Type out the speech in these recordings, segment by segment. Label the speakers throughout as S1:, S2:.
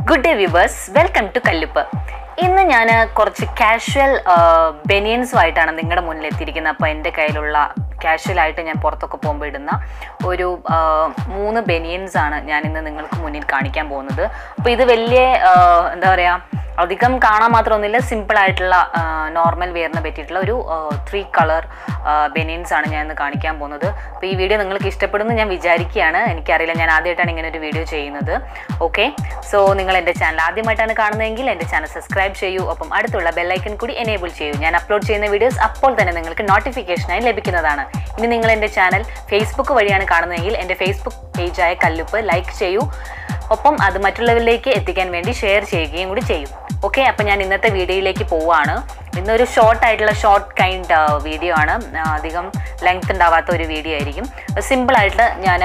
S1: good day viewers welcome to കല്ലുപ്പ് ഇന്ന് ഞാൻ കുറച്ച് കാഷ്വൽ ബനിയൻസുമായിട്ടാണ് നിങ്ങളുടെ മുന്നിൽ എത്തിയിരിക്കുന്നത് അപ്പോൾ എൻ്റെ കയ്യിലുള്ള കാഷ്വൽ ആയിട്ട് ഞാൻ പുറത്തൊക്കെ പോകുമ്പോൾ ഇടുന്ന ഒരു ആ, മൂന്ന് ബനിയൻസ് ആണ് ഞാൻ ഇന്ന് നിങ്ങൾക്ക് മുന്നിൽ കാണിക്കാൻ പോകുന്നത് അപ്പോൾ ഇത് വലിയ ആ, എന്താ പറയുക അധികം കാണാൻ മാത്രമൊന്നുമില്ല സിമ്പിൾ ആയിട്ടുള്ള നോർമൽ വെയറിന് പറ്റിയിട്ടുള്ള ഒരു ത്രീ കളർ ബനിയൻസ് ആണ് ഞാൻ ഇന്ന് കാണിക്കാൻ പോകുന്നത് അപ്പോൾ ഈ വീഡിയോ നിങ്ങൾക്ക് ഇഷ്ടപ്പെടുമെന്ന് ഞാൻ വിചാരിക്കുകയാണ് എനിക്കറിയില്ല ഞാൻ ആദ്യമായിട്ടാണ് ഇങ്ങനെ ഒരു വീഡിയോ ചെയ്യുന്നത് ഓക്കെ സോ നിങ്ങൾ എൻ്റെ ചാനൽ ആദ്യമായിട്ടാണ് കാണുന്നതെങ്കിൽ എൻ്റെ ചാനൽ സബ്സ്ക്രൈബ് ചെയ്യൂ ഒപ്പം അടുത്തുള്ള ബെല്ലൈക്കൺ കൂടി എനേബിൾ ചെയ്യൂ ഞാൻ അപ്ലോഡ് ചെയ്യുന്ന വീഡിയോസ് അപ്പോൾ തന്നെ നിങ്ങൾക്ക് നോട്ടിഫിക്കേഷനായി ലഭിക്കുന്നതാണ് ഇനി നിങ്ങൾ എൻ്റെ ചാനൽ ഫേസ്ബുക്ക് വഴിയാണ് കാണുന്നതെങ്കിൽ എൻ്റെ ഫേസ്ബുക്ക് പേജായ കല്ലുപ്പ് ലൈക്ക് ചെയ്യൂ ഒപ്പം അത് മറ്റുള്ളവരിലേക്ക് എത്തിക്കാൻ വേണ്ടി ഷെയർ ചെയ്യുകയും കൂടി ചെയ്യും ഓക്കെ അപ്പം ഞാൻ ഇന്നത്തെ വീഡിയോയിലേക്ക് പോവുകയാണ് ഇന്നൊരു ഷോർട്ട് ആയിട്ടുള്ള ഷോർട്ട് കൈൻഡ് വീഡിയോ ആണ് ആ, അധികം ലെങ്ത് ഉണ്ടാവാത്ത ഒരു വീഡിയോ ആയിരിക്കും സിമ്പിളായിട്ട് ഞാൻ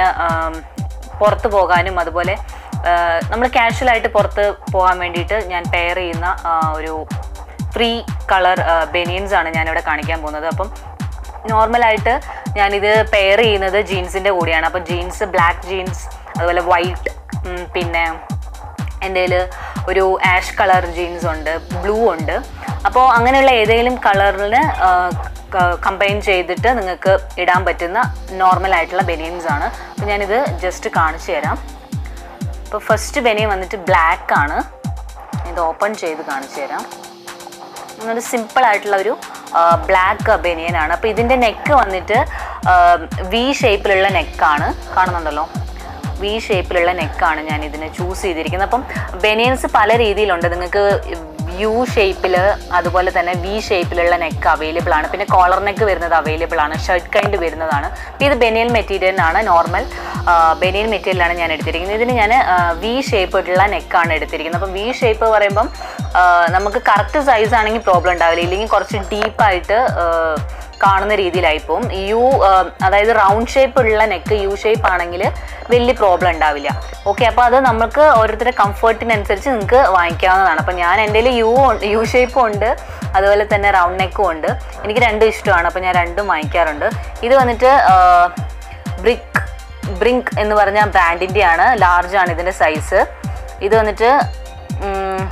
S1: പുറത്ത് പോകാനും അതുപോലെ നമ്മൾ കാഷ്വലായിട്ട് പുറത്ത് പോകാൻ വേണ്ടിയിട്ട് ഞാൻ പെയർ ചെയ്യുന്ന ആ, ഒരു ത്രീ കളർ ബനിയൻസ് ആണ് ഞാനിവിടെ കാണിക്കാൻ പോകുന്നത് അപ്പം നോർമലായിട്ട് ഞാനിത് പെയർ ചെയ്യുന്നത് ജീൻസിൻ്റെ കൂടെയാണ് അപ്പം ജീൻസ് ബ്ലാക്ക് ജീൻസ് അതുപോലെ വൈറ്റ് പിന്നെ എൻ്റെ കയ്യിൽ ഒരു ആഷ് കളർ ജീൻസ് ഉണ്ട് ബ്ലൂ ഉണ്ട് അപ്പോൾ അങ്ങനെയുള്ള ഏതെങ്കിലും കളറിന് കമ്പൈൻ ചെയ്തിട്ട് നിങ്ങൾക്ക് ഇടാൻ പറ്റുന്ന നോർമൽ ആയിട്ടുള്ള ബനിയൻസ് ആണ് അപ്പോൾ ഞാനിത് ജസ്റ്റ് കാണിച്ചു തരാം അപ്പോൾ ഫസ്റ്റ് ബനിയൻ വന്നിട്ട് ബ്ലാക്ക് ആണ് ഇത് ഓപ്പൺ ചെയ്ത് കാണിച്ചു തരാം ഒരു സിമ്പിൾ ആയിട്ടുള്ള ഒരു ബ്ലാക്ക് ബനിയനാണ് അപ്പോൾ ഇതിൻ്റെ നെക്ക് വന്നിട്ട് വി ഷേപ്പിലുള്ള നെക്കാണ് കാണുന്നുണ്ടല്ലോ വി ഷേപ്പിലുള്ള നെക്കാണ് ഞാൻ ഇതിന് ചൂസ് ചെയ്തിരിക്കുന്നത് അപ്പം ബനിയൻസ് പല രീതിയിലുണ്ട് നിങ്ങൾക്ക് യു ഷേപ്പിൽ അതുപോലെ തന്നെ വി ഷേപ്പിലുള്ള നെക്ക് അവൈലബിൾ ആണ് പിന്നെ കോളർ നെക്ക് വരുന്നത് അവൈലബിൾ ആണ് ഷർട്ട് കൈൻഡ് വരുന്നതാണ് അപ്പോൾ ഇത് ബനിയൻ മെറ്റീരിയലാണ് നോർമൽ ബനിയൻ മെറ്റീരിയലാണ് ഞാൻ എടുത്തിരിക്കുന്നത് ഇതിന് ഞാൻ വി ഷേപ്പിലുള്ള നെക്കാണ് എടുത്തിരിക്കുന്നത് അപ്പം വി ഷേപ്പ് പറയുമ്പം ആ, നമുക്ക് കറക്റ്റ് സൈസ് ആണെങ്കിൽ പ്രോബ്ലം ഉണ്ടാവില്ല ഇല്ലെങ്കിൽ കുറച്ച് ഡീപ്പായിട്ട് കാണുന്ന രീതിയിലായി പോകും യു അതായത് റൗണ്ട് ഷേപ്പ് ഉള്ള നെക്ക് യു ഷേപ്പ് ആണെങ്കിൽ വലിയ പ്രോബ്ലം ഉണ്ടാവില്ല ഓക്കെ അപ്പോൾ അത് നമുക്ക് ഓരോരുത്തരുടെ കംഫർട്ടിനനുസരിച്ച് നിങ്ങൾക്ക് വാങ്ങിക്കാവുന്നതാണ് അപ്പോൾ ഞാൻ എൻ്റെ കയ്യിൽ യു യു ഷേപ്പും ഉണ്ട് അതുപോലെ തന്നെ റൗണ്ട് നെക്കും ഉണ്ട് എനിക്ക് രണ്ടും ഇഷ്ടമാണ് അപ്പോൾ ഞാൻ രണ്ടും വാങ്ങിക്കാറുണ്ട് ഇത് വന്നിട്ട് ബ്രിക്ക് ബ്രിങ്ക് എന്ന് പറഞ്ഞ ബ്രാൻഡിൻ്റെ ആണ് ലാർജ് ആണ് ഇതിൻ്റെ സൈസ് ഇത് വന്നിട്ട് ഉം,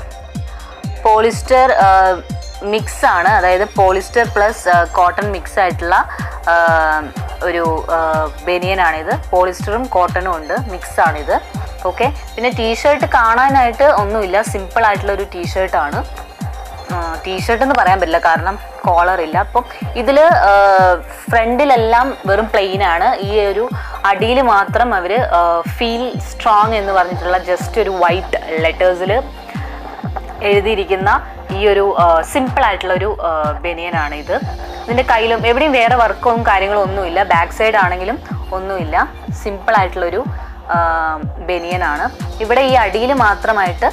S1: പോളിസ്റ്റർ മിക്സ് ആണ് അതായത് പോളിസ്റ്റർ പ്ലസ് കോട്ടൺ മിക്സ് ആയിട്ടുള്ള ആ, ഒരു ബനിയനാണിത് പോളിസ്റ്ററും കോട്ടണും ഉണ്ട് മിക്സ് ആണിത് ഓക്കെ പിന്നെ ടീഷർട്ട് കാണാനായിട്ട് ഒന്നുമില്ല സിമ്പിൾ ആയിട്ടുള്ള ഒരു ടീഷർട്ടാണ് ടീഷർട്ട് എന്ന് പറയാൻ പറ്റില്ല കാരണം കോളർ ഇല്ല അപ്പം ഇതിൽ ഫ്രണ്ടിലെല്ലാം വെറും പ്ലെയിൻ ആണ് ഈ ഒരു അടിയിൽ മാത്രം അവർ ഫീൽ സ്ട്രോങ് എന്ന് പറഞ്ഞിട്ടുള്ള ജസ്റ്റ് ഒരു വൈറ്റ് ലെറ്റേഴ്സിൽ എഴുതിയിരിക്കുന്ന ഈ ഒരു സിമ്പിൾ ആയിട്ടുള്ള ഒരു ബനിയനാണ് ഇത് ഇതിൻ്റെ കയ്യിലും എവിടെയും വേറെ വർക്കും കാര്യങ്ങളും ഒന്നുമില്ല ബാക്ക് സൈഡ് ആണെങ്കിലും ഒന്നുമില്ല സിമ്പിൾ ആയിട്ടുള്ളൊരു ബനിയനാണ് ഇവിടെ ഈ അടിയിൽ മാത്രമായിട്ട്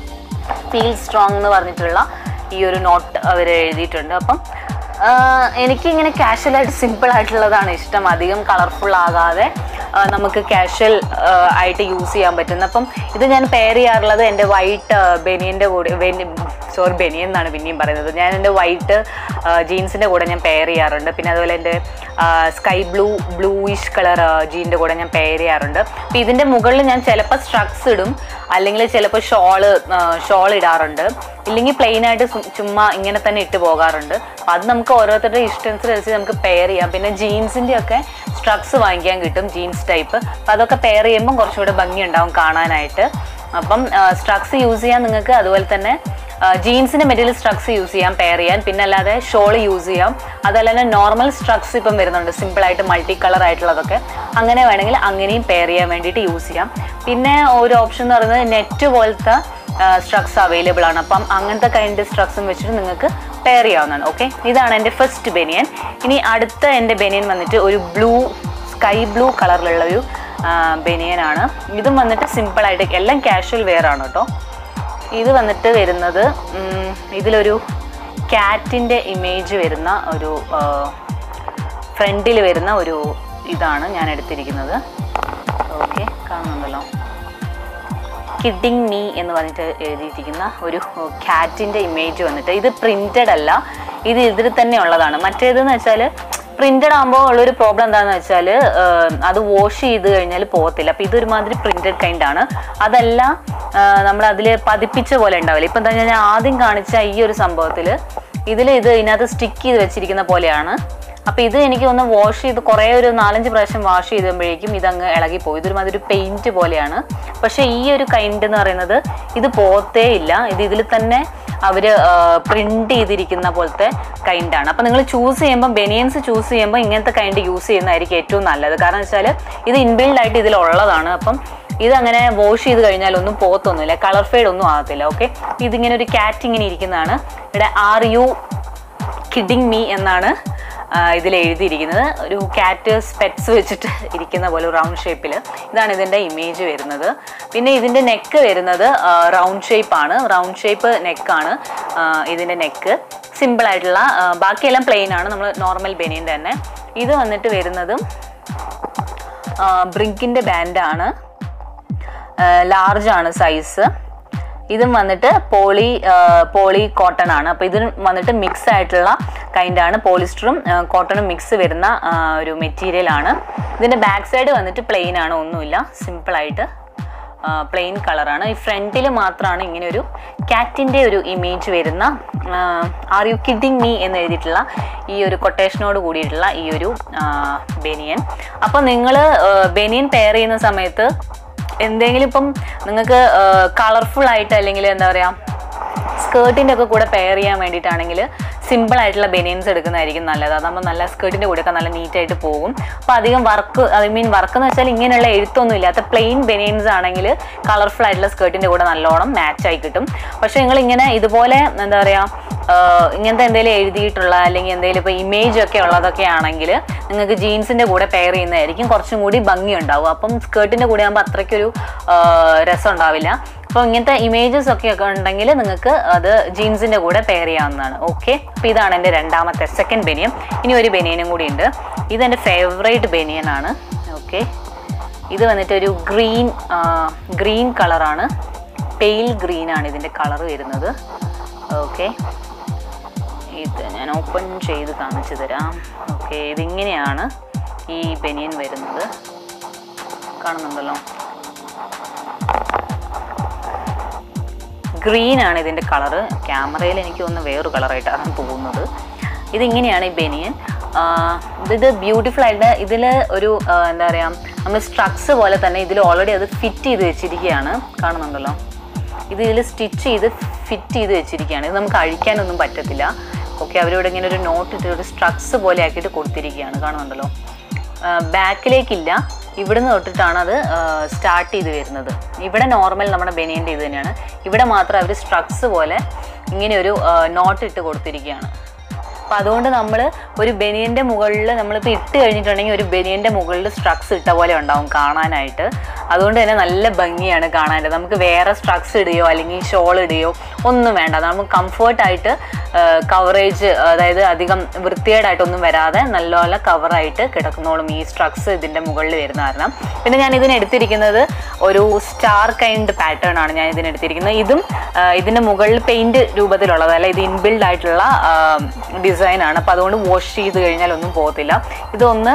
S1: ഫീൽ സ്ട്രോങ് എന്ന് പറഞ്ഞിട്ടുള്ള ഈ ഒരു നോട്ട് അവർ എഴുതിയിട്ടുണ്ട് അപ്പം ആ, എനിക്കിങ്ങനെ കാഷ്വലായിട്ട് സിമ്പിൾ ആയിട്ടുള്ളതാണ് ഇഷ്ടം അധികം കളർഫുൾ ആകാതെ ആ, നമുക്ക് കാഷ്വൽ ആയിട്ട് യൂസ് ചെയ്യാൻ പറ്റുന്ന അപ്പം ഇത് ഞാൻ പെയർ ചെയ്യാറുള്ളത് എൻ്റെ വൈറ്റ് ബനിയൻ്റെ കൂടെ സോറി ബനിയൻ എന്നാണ് പിന്നെയും പറയുന്നത് ഞാൻ എൻ്റെ വൈറ്റ് ജീൻസിൻ്റെ കൂടെ ഞാൻ പെയർ ചെയ്യാറുണ്ട് പിന്നെ അതുപോലെ എൻ്റെ സ്കൈ ബ്ലൂ ബ്ലൂയിഷ് കളർ ജീൻ്റെ കൂടെ ഞാൻ പെയർ ചെയ്യാറുണ്ട് അപ്പോൾ ഇതിൻ്റെ മുകളിൽ ഞാൻ ചിലപ്പോൾ സ്ട്രക്സ് ഇടും അല്ലെങ്കിൽ ചിലപ്പോൾ ഷോള് ഷോൾ ഇടാറുണ്ട് ഇല്ലെങ്കിൽ പ്ലെയിൻ ആയിട്ട് സു- ചുമ്മാ ഇങ്ങനെ തന്നെ ഇട്ട് പോകാറുണ്ട് അപ്പം അത് നമുക്ക് ഓരോരുത്തരുടെ ഇഷ്ടത്തിനനുസരിച്ച് നമുക്ക് പെയർ ചെയ്യാം പിന്നെ ജീൻസിൻ്റെ ഒക്കെ സ്ട്രക്സ് വാങ്ങിക്കാൻ കിട്ടും ജീൻസ് ടൈപ്പ് അപ്പം അതൊക്കെ പെയർ ചെയ്യുമ്പോൾ കുറച്ചുകൂടെ ഭംഗി ഉണ്ടാവും കാണാനായിട്ട് അപ്പം സ്ട്രക്സ് യൂസ് ചെയ്യാൻ നിങ്ങൾക്ക് അതുപോലെ തന്നെ ജീൻസിന്റെ മെറ്റീരിയൽ സ്ട്രക്സ് യൂസ് ചെയ്യാം പെയർ ചെയ്യാൻ പിന്നെ അല്ലാതെ ഷോൾ യൂസ് ചെയ്യാം അതല്ലാതെ നോർമൽ സ്ട്രക്സ് ഇപ്പം വരുന്നുണ്ട് സിമ്പിൾ ആയിട്ട് മൾട്ടി കളർ ആയിട്ടുള്ളതൊക്കെ അങ്ങനെ വേണമെങ്കിൽ അങ്ങനെയും പെയർ ചെയ്യാൻ വേണ്ടിയിട്ട് യൂസ് ചെയ്യാം പിന്നെ ഒരു ഓപ്ഷൻ എന്ന് പറയുന്നത് നെറ്റ് പോലത്തെ സ്ട്രക്സ് അവൈലബിൾ ആണ് അപ്പം അങ്ങനത്തെ കൈൻഡ് സ്ട്രക്സും വെച്ചിട്ട് നിങ്ങൾക്ക് പെയർ ചെയ്യാവുന്നതാണ് ഓക്കെ ഇതാണ് എൻ്റെ ഫസ്റ്റ് ബനിയൻ ഇനി അടുത്ത എൻ്റെ ബനിയൻ വന്നിട്ട് ഒരു ബ്ലൂ സ്കൈ ബ്ലൂ കളറിലുള്ള ഒരു ബനിയനാണ് ഇതും വന്നിട്ട് സിമ്പിളായിട്ട് എല്ലാം കാഷ്വൽ വെയർ ആണ് കേട്ടോ ഇത് വന്നിട്ട് വരുന്നത് ഉം, ഇതിലൊരു ക്യാറ്റിൻ്റെ ഇമേജ് വരുന്ന ഒരു ഫ്രണ്ടിൽ വരുന്ന ഒരു ഇതാണ് ഞാൻ എടുത്തിരിക്കുന്നത് ഓക്കെ കാണുന്നുണ്ടല്ലോ കിഡിങ് മീ എന്ന് പറഞ്ഞിട്ട് എഴുതിയിരിക്കുന്ന ഒരു ക്യാറ്റിൻ്റെ ഇമേജ് വന്നിട്ട് ഇത് പ്രിൻറ്റഡ് അല്ല ഇത് ഇതിൽ തന്നെ ഉള്ളതാണ് മറ്റേതെന്ന് വെച്ചാൽ പ്രിന്റഡ് ആകുമ്പോൾ ഉള്ളൊരു പ്രോബ്ലം എന്താണെന്ന് വെച്ചാൽ അത് വാഷ് ചെയ്ത് കഴിഞ്ഞാൽ പോകത്തില്ല അപ്പം ഇതൊരുമാതിരി പ്രിന്റഡ് കൈൻഡ് ആണ് അതല്ല നമ്മൾ അതിൽ പതിപ്പിച്ച പോലെ ഉണ്ടാവില്ല ഇപ്പം എന്താ ഞാൻ ആദ്യം കാണിച്ച ഈ ഒരു സംഭവത്തിൽ ഇതിൽ ഇത് ഇതിനകത്ത് സ്റ്റിക്ക് ചെയ്ത് വെച്ചിരിക്കുന്ന പോലെയാണ് അപ്പൊ ഇത് എനിക്ക് ഒന്ന് വാഷ് ചെയ്ത് കുറേ ഒരു നാലഞ്ച് പ്രാവശ്യം വാഷ് ചെയ്തപ്പോഴേക്കും ഇതങ്ങ് ഇളകിപ്പോയി ഇതൊരുമാതിരി പെയിന്റ് പോലെയാണ് പക്ഷെ ഈ ഒരു കൈൻഡ് എന്ന് പറയുന്നത് ഇത് പോത്തേ ഇല്ല ഇത് ഇതിൽ തന്നെ അവര് പ്രിന്റ് ചെയ്തിരിക്കുന്ന പോലത്തെ കൈൻഡാണ് അപ്പൊ നിങ്ങൾ ചൂസ് ചെയ്യുമ്പോൾ ബെനിയൻസ് ചൂസ് ചെയ്യുമ്പോൾ ഇങ്ങനത്തെ കൈൻഡ് യൂസ് ചെയ്യുന്നതായിരിക്കും ഏറ്റവും നല്ലത് കാരണം വെച്ചാൽ ഇത് ഇൻബിൽഡ് ആയിട്ട് ഇതിലുള്ളതാണ് അപ്പം ഇതങ്ങനെ വാഷ് ചെയ്ത് കഴിഞ്ഞാൽ ഒന്നും പോത്തൊന്നുമില്ല കളർ ഫെയ്ഡ് ഒന്നും ആകത്തില്ല ഓക്കെ ഇതിങ്ങനെ ഒരു കാറ്റ് ഇങ്ങനെ ഇരിക്കുന്നതാണ് ഇവിടെ ആർ യു കിഡിങ് മീ എന്നാണ് ഇതിൽ എഴുതിയിരിക്കുന്നത് ഒരു കാറ്റ് സ്പെറ്റ്സ് വെച്ചിട്ട് ഇരിക്കുന്ന പോലെ റൗണ്ട് ഷേപ്പിൽ ഇതാണ് ഇതിൻ്റെ ഇമേജ് വരുന്നത് പിന്നെ ഇതിൻ്റെ നെക്ക് വരുന്നത് റൗണ്ട് ഷേപ്പാണ് റൗണ്ട് ഷേപ്പ് നെക്കാണ് ഇതിൻ്റെ നെക്ക് സിമ്പിൾ ആയിട്ടുള്ള ആ, ബാക്കിയെല്ലാം പ്ലെയിൻ ആണ് നമ്മൾ നോർമൽ ബനിയൻ തന്നെ ഇത് വന്നിട്ട് വരുന്നതും ബ്രിങ്കിൻ്റെ ബാൻഡാണ് ലാർജ് ആണ് സൈസ് ഇതും വന്നിട്ട് പോളി പോളി കോട്ടൺ ആണ് അപ്പോൾ ഇതിന് വന്നിട്ട് മിക്സ് ആയിട്ടുള്ള കൈൻഡ് ആണ് പോളിസ്റ്ററും കോട്ടണും മിക്സ് വരുന്ന ആ, ഒരു മെറ്റീരിയൽ ആണ് ഇതിൻ്റെ ബാക്ക് സൈഡ് വന്നിട്ട് പ്ലെയിൻ ആണ് ഒന്നുമില്ല സിമ്പിളായിട്ട് പ്ലെയിൻ കളറാണ് ഈ ഫ്രണ്ടിൽ മാത്രമാണ് ഇങ്ങനെ ഒരു കാറ്റിൻ്റെ ഒരു ഇമേജ് വരുന്ന ആർ യു കിഡിങ് മീ എന്ന് എഴുതിയിട്ടുള്ള ഈ ഒരു കൊട്ടേഷനോട് കൂടിയിട്ടുള്ള ഈ ഒരു ബനിയൻ അപ്പോൾ നിങ്ങൾ ബനിയൻ പെയർ ചെയ്യുന്ന സമയത്ത് എന്തെങ്കിലും ഇപ്പം നിങ്ങൾക്ക് കളർഫുൾ ആയിട്ട് അല്ലെങ്കിൽ എന്താ പറയുക സ്കേർട്ടിൻ്റെ ഒക്കെ കൂടെ പെയർ ചെയ്യാൻ വേണ്ടിയിട്ടാണെങ്കിൽ സിമ്പിൾ ആയിട്ടുള്ള ബനിയൻസ് എടുക്കുന്നതായിരിക്കും നല്ലത് അതാകുമ്പോൾ നല്ല സ്കേർട്ടിൻ്റെ കൂടെയൊക്കെ നല്ല നീറ്റായിട്ട് പോകും അപ്പോൾ അധികം വർക്ക് ഐ മീൻ വർക്ക് എന്ന് വെച്ചാൽ ഇങ്ങനെയുള്ള എഴുത്തൊന്നും ഇല്ലാത്ത പ്ലെയിൻ ബനിയൻസ് ആണെങ്കിൽ കളർഫുൾ ആയിട്ടുള്ള സ്കേർട്ടിൻ്റെ കൂടെ നല്ലോണം മാച്ചായി കിട്ടും പക്ഷേ നിങ്ങൾ ഇങ്ങനെ ഇതുപോലെ എന്താ പറയുക ആഹ് ഇങ്ങനത്തെ എന്തെങ്കിലും എഴുതിയിട്ടുള്ള അല്ലെങ്കിൽ എന്തെങ്കിലും ഇപ്പോൾ ഇമേജ് ഒക്കെ ഉള്ളതൊക്കെ ആണെങ്കിൽ നിങ്ങൾക്ക് ജീൻസിൻ്റെ കൂടെ പെയർ ചെയ്യുന്നതായിരിക്കും കുറച്ചും കൂടി ഭംഗി ഉണ്ടാവും അപ്പം സ്കേർട്ടിൻ്റെ കൂടെ ആകുമ്പോൾ അത്രയ്ക്കൊരു ആഹ് രസം ഉണ്ടാവില്ല അപ്പോൾ ഇങ്ങനത്തെ ഇമേജസ് ഒക്കെ ഒക്കെ ഉണ്ടെങ്കിൽ നിങ്ങൾക്ക് അത് ജീൻസിൻ്റെ കൂടെ പെയർ ചെയ്യാവുന്നതാണ് ഓക്കെ അപ്പോൾ ഇതാണ് എൻ്റെ രണ്ടാമത്തെ സെക്കൻഡ് ബനിയൻ ഇനി ഒരു ബനിയനും കൂടി ഉണ്ട് ഇതെൻ്റെ ഫേവറേറ്റ് ബനിയൻ ആണ് ഓക്കെ ഇത് വന്നിട്ട് ഒരു ഗ്രീൻ ഗ്രീൻ കളറാണ് പെയിൽ ഗ്രീൻ ആണ് ഇതിൻ്റെ കളർ വരുന്നത് ഓക്കെ ഇത് ഞാൻ ഓപ്പൺ ചെയ്ത് കാണിച്ചു തരാം ഓക്കെ ഇതിങ്ങനെയാണ് ഈ ബനിയൻ വരുന്നത് കാണുന്നുണ്ടല്ലോ ഗ്രീൻ ആണ് ഇതിൻ്റെ കളറ് ക്യാമറയിൽ എനിക്ക് തോന്നുന്നു വേറൊരു കളറായിട്ടാണ് തോന്നുന്നത് ഇതിങ്ങനെയാണ് ഈ ബനിയൻ ആഹ് ഇത് ബ്യൂട്ടിഫുൾ ആയിട്ട് ഇതിൽ ഒരു ആഹ് എന്താ പറയുക നമ്മൾ സ്ട്രക്സ് പോലെ തന്നെ ഇതിൽ ഓൾറെഡി അത് ഫിറ്റ് ചെയ്ത് വെച്ചിരിക്കുകയാണ് കാണുന്നുണ്ടല്ലോ ഇത് ഇതിൽ സ്റ്റിച്ച് ചെയ്ത് ഫിറ്റ് ചെയ്ത് വെച്ചിരിക്കുകയാണ് ഇത് നമുക്ക് അഴിക്കാനൊന്നും പറ്റത്തില്ല ഓക്കെ അവരിവിടെ ഇങ്ങനെ ഒരു നോട്ട് ഇട്ട് ഒരു സ്ട്രക്സ് പോലെ ആക്കിയിട്ട് കൊടുത്തിരിക്കുകയാണ് കാണുന്നുണ്ടല്ലോ ബാക്കിലേക്കില്ല ഇവിടുന്ന് തൊട്ടിട്ടാണ് അത് സ്റ്റാർട്ട് ചെയ്ത് വരുന്നത് ഇവിടെ നോർമൽ നമ്മുടെ ബനിയൻ്റെ ഇത് തന്നെയാണ് ഇവിടെ മാത്രം അവർ സ്ട്രക്സ് പോലെ ഇങ്ങനെ ഒരു നോട്ട് ഇട്ട് കൊടുത്തിരിക്കുകയാണ് അപ്പം അതുകൊണ്ട് നമ്മൾ ഒരു ബനിയൻ്റെ മുകളിൽ നമ്മളിപ്പോൾ ഇട്ട് കഴിഞ്ഞിട്ടുണ്ടെങ്കിൽ ഒരു ബനിയൻ്റെ മുകളിൽ സ്ട്രക്സ് ഇട്ട പോലെ ഉണ്ടാവും കാണാനായിട്ട് അതുകൊണ്ട് തന്നെ നല്ല ഭംഗിയാണ് കാണാനായിട്ട് നമുക്ക് വേറെ സ്ട്രക്സ് ഇടുകയോ അല്ലെങ്കിൽ ഷോൾ ഇടുകയോ ഒന്നും വേണ്ട നമുക്ക് കംഫർട്ടായിട്ട് കവറേജ് അതായത് അധികം വൃത്തികേടായിട്ടൊന്നും വരാതെ നല്ലപോലെ കവറായിട്ട് കിടക്കുന്നോളും ഈ സ്ട്രക്സ് ഇതിൻ്റെ മുകളിൽ വരുന്ന കാരണം പിന്നെ ഞാൻ ഇതിന് എടുത്തിരിക്കുന്നത് ഒരു സ്റ്റാർ കൈൻഡ് പാറ്റേൺ ആണ് ഞാൻ ഇതിന് എടുത്തിരിക്കുന്നത് ഇതും ആ, ഇതിൻ്റെ മുകളിൽ പെയിൻറ് രൂപത്തിലുള്ളതല്ല ഇത് ഇൻബിൽഡ് ആയിട്ടുള്ള ഡിസൈൻ ആണ് അപ്പോൾ അതുകൊണ്ട് വാഷ് ചെയ്ത് കഴിഞ്ഞാൽ ഒന്നും പോകത്തില്ല ഇതൊന്ന്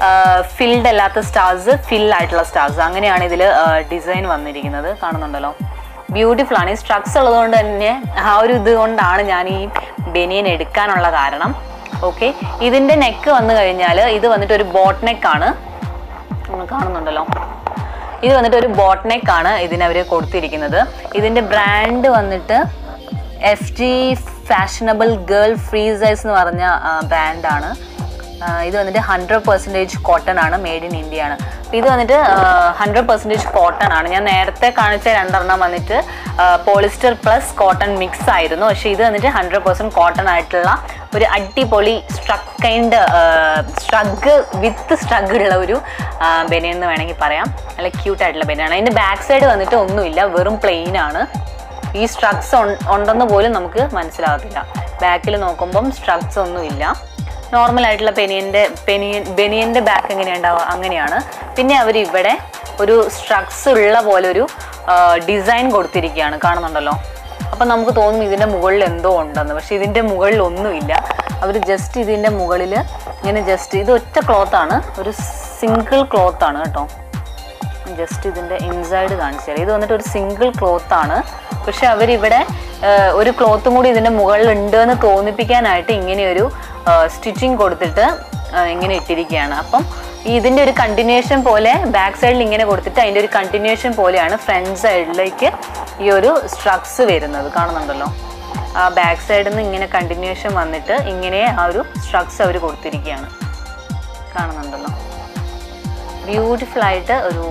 S1: ഫിൽഡ് അല്ലാത്ത സ്റ്റാർസ് ഫിൽ ആയിട്ടുള്ള സ്റ്റാർസ് അങ്ങനെയാണ് ഇതിൽ ഡിസൈൻ വന്നിരിക്കുന്നത് കാണുന്നുണ്ടല്ലോ ബ്യൂട്ടിഫുൾ ആണ് ഈ സ്ട്രക്സ് ഉള്ളതുകൊണ്ട് തന്നെ ആ ഒരു ഇത് കൊണ്ടാണ് ഞാൻ ഈ ബനിയൻ എടുക്കാനുള്ള കാരണം ഓക്കെ ഇതിൻ്റെ നെക്ക് വന്നു കഴിഞ്ഞാൽ ഇത് വന്നിട്ട് ഒരു ബോട്ട് നെക്കാണ് നിങ്ങൾ കാണുന്നുണ്ടല്ലോ ഇത് വന്നിട്ട് ഒരു ബോട്ട് നെക്ക് ആണ് ഇതിനവർ കൊടുത്തിരിക്കുന്നത് ഇതിൻ്റെ ബ്രാൻഡ് വന്നിട്ട് F G fashionable girl free size എന്ന് പറഞ്ഞ ബ്രാൻഡാണ് ഇത് വന്നിട്ട് ഹൺഡ്രഡ് പെർസെൻറ്റേജ് കോട്ടൺ ആണ് മെയ്ഡ് ഇൻ ഇന്ത്യ ആണ് അപ്പോൾ ഇത് വന്നിട്ട് ഹൺഡ്രഡ് പെർസെൻറ്റേജ് കോട്ടൺ ആണ് ഞാൻ നേരത്തെ കാണിച്ച രണ്ടെണ്ണം വന്നിട്ട് പോളിസ്റ്റർ പ്ലസ് കോട്ടൺ മിക്സ് ആയിരുന്നു പക്ഷേ ഇത് വന്നിട്ട് ഹൺഡ്രഡ് പെർസെൻറ്റ് കോട്ടൺ ആയിട്ടുള്ള ഒരു അടിപൊളി സ്ട്രക്ക് കൈൻഡ് സ്ട്രഗ് വിത്ത് സ്ട്രഗ് ഉള്ള ഒരു ബനിയൻ എന്ന് വേണമെങ്കിൽ പറയാം നല്ല ക്യൂട്ട് ആയിട്ടുള്ള ബനിയാണ് അതിൻ്റെ ബാക്ക് സൈഡ് വന്നിട്ട് ഒന്നുമില്ല വെറും പ്ലെയിൻ ആണ് ഈ സ്ട്രക്സ് ഉണ്ടെന്ന് പോലും നമുക്ക് മനസ്സിലാകത്തില്ല ബാക്കിൽ നോക്കുമ്പം സ്ട്രക്സ് ഒന്നുമില്ല നോർമൽ ആയിട്ടുള്ള പെനിയൻ്റെ പെനിയൻ ബനിയൻ്റെ ബാക്ക് എങ്ങനെയുണ്ടാവുക അങ്ങനെയാണ് പിന്നെ അവർ ഇവിടെ ഒരു സ്ട്രക്സ് ഉള്ള പോലെ ഒരു ഡിസൈൻ കൊടുത്തിരിക്കുകയാണ് കാണുന്നുണ്ടല്ലോ അപ്പം നമുക്ക് തോന്നും ഇതിൻ്റെ മുകളിൽ എന്തോ ഉണ്ടെന്ന് പക്ഷെ ഇതിൻ്റെ മുകളിൽ ഒന്നുമില്ല അവർ ജസ്റ്റ് ഇതിൻ്റെ മുകളിൽ ഇങ്ങനെ ജസ്റ്റ് ഇത് ഒറ്റ ക്ലോത്താണ് ഒരു സിംഗിൾ ക്ലോത്താണ് കേട്ടോ ജസ്റ്റ് ഇതിൻ്റെ ഇൻസൈഡ് കാണിച്ചു തരാം ഇത് വന്നിട്ട് ഒരു സിംഗിൾ ക്ലോത്ത് ആണ് പക്ഷെ അവരിവിടെ ആ, ഒരു ക്ലോത്തും കൂടി ഇതിൻ്റെ മുകളിൽ ഉണ്ട് എന്ന് തോന്നിപ്പിക്കാനായിട്ട് ഇങ്ങനെയൊരു സ്റ്റിച്ചിങ് കൊടുത്തിട്ട് ആ, ഇങ്ങനെ ഇട്ടിരിക്കുകയാണ് അപ്പം ഈ ഇതിൻ്റെ ഒരു കണ്ടിന്യൂഷൻ പോലെ ബാക്ക് സൈഡിൽ ഇങ്ങനെ കൊടുത്തിട്ട് അതിൻ്റെ ഒരു കണ്ടിന്യൂഷൻ പോലെയാണ് ഫ്രണ്ട് സൈഡിലേക്ക് ഈ ഒരു സ്ട്രക്സ് വരുന്നത് കാണുന്നുണ്ടല്ലോ ആ ബാക്ക് സൈഡിൽ നിന്ന് ഇങ്ങനെ കണ്ടിന്യൂഷൻ വന്നിട്ട് ഇങ്ങനെ ആ ഒരു സ്ട്രക്സ് അവർ കൊടുത്തിരിക്കുകയാണ് കാണുന്നുണ്ടല്ലോ ബ്യൂട്ടിഫുൾ ആയിട്ട് ഒരു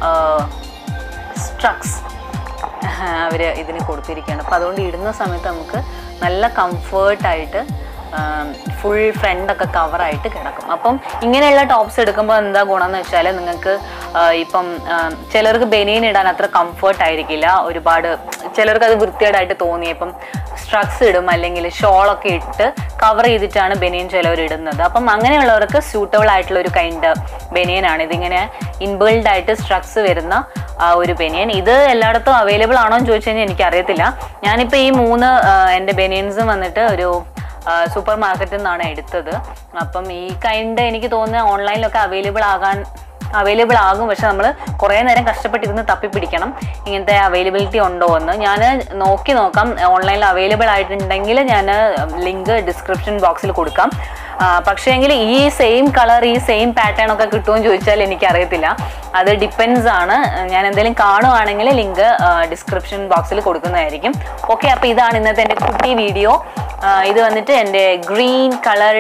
S1: സ്ട്രക്സ് അവർ ഇതിന് കൊടുത്തിരിക്കുകയാണ് അപ്പോൾ അതുകൊണ്ട് ഇടുന്ന സമയത്ത് നമുക്ക് നല്ല കംഫേർട്ടായിട്ട് ഫുൾ ഫ്രണ്ടൊക്കെ കവറായിട്ട് കിടക്കും അപ്പം ഇങ്ങനെയുള്ള ടോപ്സ് എടുക്കുമ്പോൾ എന്താ ഗുണമെന്ന് വെച്ചാൽ നിങ്ങൾക്ക് ആ, ഇപ്പം ആ, ചിലർക്ക് ബനിയൻ ഇടാൻ അത്ര കംഫേർട്ട് ആയിരിക്കില്ല ഒരുപാട് ചിലർക്ക് അത് വൃത്തികേടായിട്ട് തോന്നി ഇപ്പം സ്ട്രക്സ് ഇടും അല്ലെങ്കിൽ ഷോളൊക്കെ ഇട്ട് കവർ ചെയ്തിട്ടാണ് ബനിയൻ ചിലവർ ഇടുന്നത് അപ്പം അങ്ങനെയുള്ളവർക്ക് സ്യൂട്ടബിൾ ആയിട്ടുള്ള ഒരു കൈൻഡ് ബനിയനാണ് ഇതിങ്ങനെ ഇൻബിൾഡ് ആയിട്ട് സ്ട്രക്സ് വരുന്ന ആ ഒരു ബനിയൻ ഇത് എല്ലായിടത്തും അവൈലബിൾ ആണോ എന്ന് ചോദിച്ചു കഴിഞ്ഞാൽ എനിക്കറിയത്തില്ല ഞാനിപ്പോൾ ഈ മൂന്ന് ആ, എൻ്റെ ബനിയൻസും വന്നിട്ട് ഒരു സൂപ്പർ മാർക്കറ്റിൽ നിന്നാണ് എടുത്തത് അപ്പം ഈ കൈൻഡ് എനിക്ക് തോന്നുന്നത് ഓൺലൈനിലൊക്കെ അവൈലബിൾ ആകാൻ അവൈലബിൾ ആകും പക്ഷെ നമ്മൾ കുറേ നേരം കഷ്ടപ്പെട്ടിരുന്ന് തപ്പിപ്പിടിക്കണം ഇങ്ങനത്തെ അവൈലബിലിറ്റി ഉണ്ടോ എന്ന് ഞാൻ നോക്കി നോക്കാം ഓൺലൈനിൽ അവൈലബിൾ ആയിട്ടുണ്ടെങ്കിൽ ഞാൻ ലിങ്ക് ഡിസ്ക്രിപ്ഷൻ ബോക്സിൽ കൊടുക്കാം ആ, പക്ഷേങ്കിൽ ഈ സെയിം കളർ ഈ സെയിം പാറ്റേൺ ഒക്കെ കിട്ടുമെന്ന് ചോദിച്ചാൽ എനിക്കറിയത്തില്ല അത് ഡിപ്പെൻസ് ആണ് ഞാൻ എന്തെങ്കിലും കാണുവാണെങ്കിൽ ലിങ്ക് ഡിസ്ക്രിപ്ഷൻ ബോക്സിൽ കൊടുക്കുന്നതായിരിക്കും ഓക്കെ അപ്പോൾ ഇതാണ് ഇന്നത്തെ എൻ്റെ കുട്ടി വീഡിയോ ഇത് വന്നിട്ട് എൻ്റെ green colour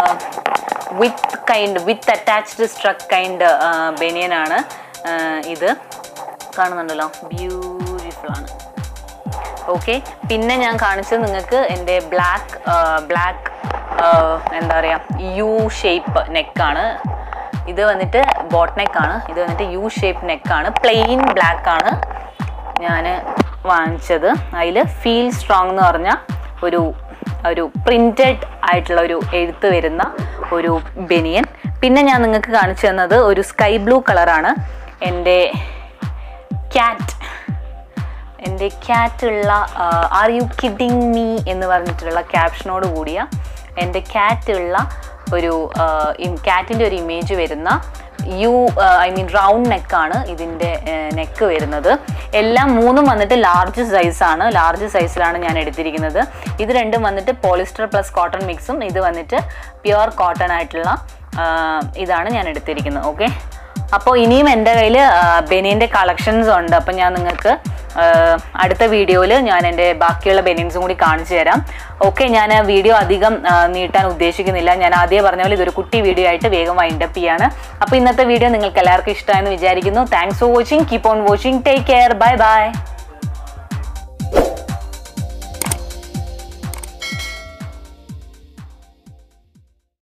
S1: with kind with attached സ്ട്രക്ക് കൈൻഡ് ബനിയനാണ് ഇത് കാണുന്നുണ്ടല്ലോ ബ്യൂട്ടിഫുൾ ആണ് ഓക്കെ പിന്നെ ഞാൻ കാണിച്ചത് നിങ്ങൾക്ക് എൻ്റെ ബ്ലാക്ക് ബ്ലാക്ക് എന്താ പറയുക യു ഷേപ്പ് നെക്കാണ് ഇത് വന്നിട്ട് ബോട്ട് നെക്കാണ് ഇത് വന്നിട്ട് യു ഷേപ്പ് നെക്കാണ് പ്ലെയിൻ ബ്ലാക്ക് ആണ് ഞാൻ വാങ്ങിച്ചത് അതിൽ ഫീൽ സ്ട്രോങ് എന്ന് പറഞ്ഞ ഒരു ഒരു പ്രിൻറ്റഡ് ആയിട്ടുള്ള ഒരു എഴുത്ത് വരുന്ന ഒരു ബനിയൻ പിന്നെ ഞാൻ നിങ്ങൾക്ക് കാണിച്ചു തന്നത് ഒരു സ്കൈ ബ്ലൂ കളറാണ് എൻ്റെ ക്യാറ്റ് എൻ്റെ ക്യാറ്റുള്ള ആർ യു കിഡിങ് മീ എന്ന് പറഞ്ഞിട്ടുള്ള ക്യാപ്ഷനോട് കൂടിയ എൻ്റെ ക്യാറ്റുള്ള ഒരു ക്യാറ്റിൻ്റെ ഒരു ഇമേജ് വരുന്ന യു ഐ മീൻ റൗണ്ട് നെക്കാണ് ഇതിൻ്റെ നെക്ക് വരുന്നത് എല്ലാം മൂന്നും വന്നിട്ട് ലാർജ് സൈസാണ് ലാർജ് സൈസിലാണ് ഞാൻ എടുത്തിരിക്കുന്നത് ഇത് രണ്ടും വന്നിട്ട് പോളിസ്റ്റർ പ്ലസ് കോട്ടൺ മിക്സും ഇത് വന്നിട്ട് പ്യുവർ കോട്ടൺ ആയിട്ടുള്ള ആ, ഇതാണ് ഞാൻ എടുത്തിരിക്കുന്നത് ഓക്കെ അപ്പോൾ ഇനിയും എൻ്റെ കയ്യിൽ ബനിയൻ്റെ കളക്ഷൻസ് ഉണ്ട് അപ്പം ഞാൻ നിങ്ങൾക്ക് ആ, അടുത്ത വീഡിയോയിൽ ഞാൻ എൻ്റെ ബാക്കിയുള്ള ബനിയൻസും കൂടി കാണിച്ചു തരാം ഓക്കെ ഞാൻ വീഡിയോ അധികം ആ, നീട്ടാൻ ഉദ്ദേശിക്കുന്നില്ല ഞാൻ ആദ്യം പറഞ്ഞ പോലെ ഇതൊരു കുട്ടി വീഡിയോ ആയിട്ട് വേഗം വൈൻഡപ്പ് ചെയ്യാണ് അപ്പോൾ ഇന്നത്തെ വീഡിയോ നിങ്ങൾക്ക് എല്ലാവർക്കും ഇഷ്ടമായെന്ന് വിചാരിക്കുന്നു thanks for watching keep on watching take care bye by